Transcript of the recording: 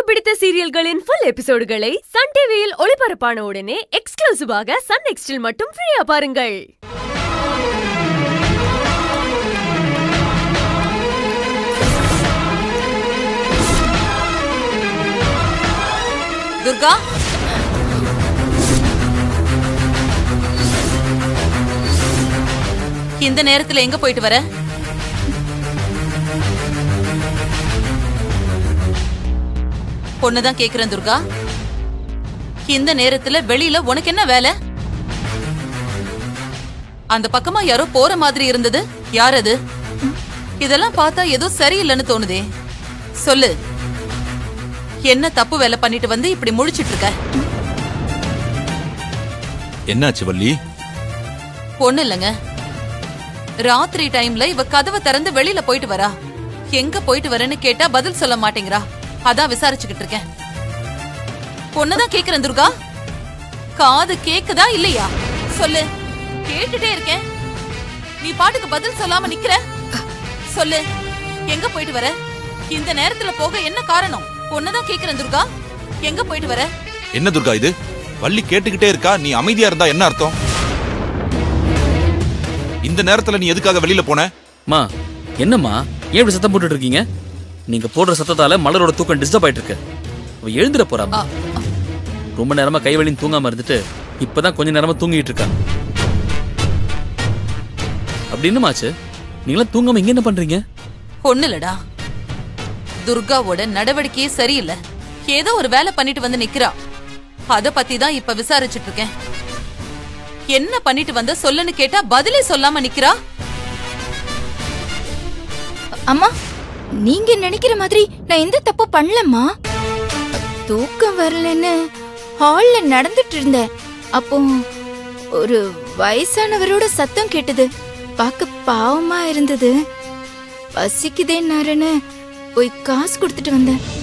பிடித்த சீரியல்களின் full எபிசோடுகளை Sun டிவியில் ஒளிபரப்பான உடனே எக்ஸ்க்ளூசிவாக சன் நெக்ஸ்டில் மட்டும் ஃப்ரீயா பாருங்கள் துர்கா இந்த நேரத்துல எங்க போயிட்டு வர பொண்ணுதான் கேக்குறேன் துர்கா இந்த நேரத்துல வெளியில உனக்கு என்ன வேலை அந்த பக்கமா யாரோ போற மாதிரி இருந்தது யார் அது இதெல்லாம் பார்த்தா ஏதோ சரியில்லைன்னு தோணுதே சொல்லு என்ன தப்பு வேலை பண்ணிட்டு வந்து இப்படி முழிச்சிட்டு இருக்க என்னாச்சு வள்ளி ஒண்ணு இல்லைங்க ராத்திரி டைம்ல இவ கதவை திறந்து வெளியில போயிட்டு வரா எங்க போயிட்டு வரேன்னு கேட்டா பதில் சொல்ல மாட்டேங்கிறா அதான் விசாரிச்சுக்கிட்டு இருக்கேன் பொண்ணுதான் கேக்குறேன் துர்கா காது கேக்குதா இல்லையா சொல்லு கேட்டுட்டே இருக்கேன் நீ பாட்டுக்கு பதில் சொல்லாம நிக்கிற சொல்லு எங்க போயிட்டு வர இந்த நேரத்துல போக என்ன காரணம் பொண்ணுதான் கேக்குறேன் துர்கா எங்க போயிட்டு வர என்ன துர்கா இது வள்ளி கேட்டுக்கிட்டே இருக்கா நீ அமைதியா இருந்தா என்ன அர்த்தம் இந்த நேரத்துல நீ எதுக்காக வெளியில போன மா என்னம்மா ஏன் இப்படி சத்தம் போட்டுட்டு இருக்கீங்க நீங்க போடுற சத்தத்தால மலரோட தூக்கம் டிஸ்டர்ப் ஆயிட்டு இருக்கு அவ எழுந்துட போறாமா ஆ, ரொம்ப நேரமா கை வலின்னு தூங்காம இருந்துட்டு இப்பதான் கொஞ்ச நேரமா தூங்கிட்டு இருக்கா அப்படி என்னமாச்சு நீங்களாம் தூங்காம இங்க என்ன பண்றீங்க ஒண்ணு இல்லடா துர்காவோட நடவடிக்கையே சரியில்லை ஏதோ ஒரு வேலை பண்ணிட்டு வந்து நிக்கிறா அத பத்தி தான் இப்ப விசாரிச்சுட்டு இருக்கேன் என்ன பண்ணிட்டு வந்த சொல்லுன்னு கேட்டா பதிலே சொல்லாம நிக்கிறா அம்மா நீங்க நினைக்கிற மாதிரி நான் எந்த தப்பு பண்ணலம்மா தூக்கம் வரலன்னு ஹால்ல நடந்துட்டு இருந்தேன் அப்போ ஒரு வயசானவரோட சத்தம் கேட்டது பார்க்க பாவமா இருந்தது பசிக்குதேன்னாருன்னு போய் காசு கொடுத்துட்டு வந்தேன்